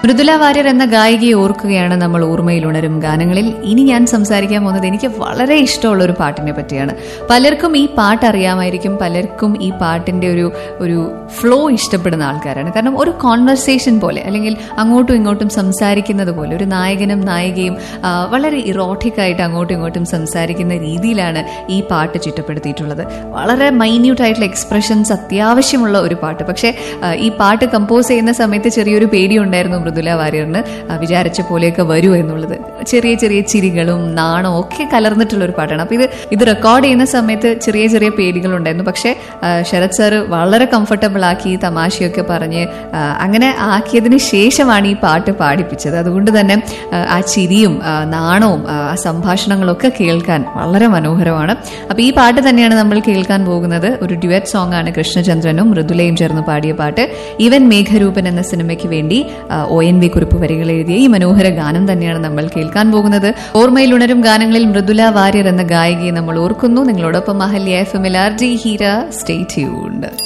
മൃദുല വാര്യർ എന്ന ഗായികയെ ഓർക്കുകയാണ് നമ്മൾ ഓർമ്മയിൽ ഉണരും ഗാനങ്ങളിൽ ഇനി ഞാൻ സംസാരിക്കാൻ പോകുന്നത് എനിക്ക് വളരെ ഇഷ്ടമുള്ള ഒരു പാട്ടിനെ പറ്റിയാണ് പലർക്കും ഈ പാട്ട് അറിയാമായിരിക്കും പലർക്കും ഈ പാട്ടിന്റെ ഒരു ഒരു ഫ്ലോ ഇഷ്ടപ്പെടുന്ന ആൾക്കാരാണ് കാരണം ഒരു കോൺവെർസേഷൻ പോലെ അല്ലെങ്കിൽ അങ്ങോട്ടും ഇങ്ങോട്ടും സംസാരിക്കുന്നത് പോലെ ഒരു നായകനും നായികയും ആ, വളരെ ഇറോട്ടിക് ആയിട്ട് അങ്ങോട്ടും ഇങ്ങോട്ടും സംസാരിക്കുന്ന രീതിയിലാണ് ഈ പാട്ട് ചിട്ടപ്പെടുത്തിയിട്ടുള്ളത് വളരെ മൈന്യൂട്ട് ആയിട്ടുള്ള എക്സ്പ്രഷൻസ് അത്യാവശ്യമുള്ള ഒരു പാട്ട് പക്ഷേ ആ, ഈ പാട്ട് കമ്പോസ് ചെയ്യുന്ന സമയത്ത് ചെറിയൊരു പേടിയുണ്ടായിരുന്നു മൃദുല വാര്യറിന് ആ, വിചാരിച്ച പോലെയൊക്കെ വരൂ എന്നുള്ളത് ചെറിയ ചെറിയ ചിരികളും നാണവും ഒക്കെ കലർന്നിട്ടുള്ള ഒരു പാട്ടാണ് അപ്പൊ ഇത് ഇത് റെക്കോർഡ് ചെയ്യുന്ന സമയത്ത് ചെറിയ ചെറിയ പേടികളുണ്ടായിരുന്നു പക്ഷേ ആ, ശരത് സാറ് വളരെ കംഫർട്ടബിൾ ആക്കി തമാശയൊക്കെ പറഞ്ഞ് ആ, അങ്ങനെ ആക്കിയതിന് ശേഷമാണ് ഈ പാട്ട് പാടിപ്പിച്ചത് അതുകൊണ്ട് തന്നെ ആ, ആ ചിരിയും ആ, നാണവും ആ ആ സംഭാഷണങ്ങളൊക്കെ കേൾക്കാൻ വളരെ മനോഹരമാണ് അപ്പൊ ഈ പാട്ട് തന്നെയാണ് നമ്മൾ കേൾക്കാൻ പോകുന്നത് ഒരു ഡ്യുവറ്റ് സോങ് ആണ് കൃഷ്ണചന്ദ്രനും മൃദുലയും ചേർന്ന് പാടിയ പാട്ട് ഇവൻ മേഘരൂപൻ എന്ന സിനിമയ്ക്ക് വേണ്ടി ആ, ഒ എൻ വി കുറിപ്പ് വരികൾ എഴുതിയ ഈ മനോഹര ഗാനം തന്നെയാണ് നമ്മൾ കേൾക്കാൻ പോകുന്നത് ഓർമ്മയിൽ ഉണരും ഗാനങ്ങളിൽ മൃദുല വാര്യർ എന്ന ഗായികയെ നമ്മൾ ഓർക്കുന്നു നിങ്ങളോടൊപ്പം Ahalya F M L R G Heera stay tuned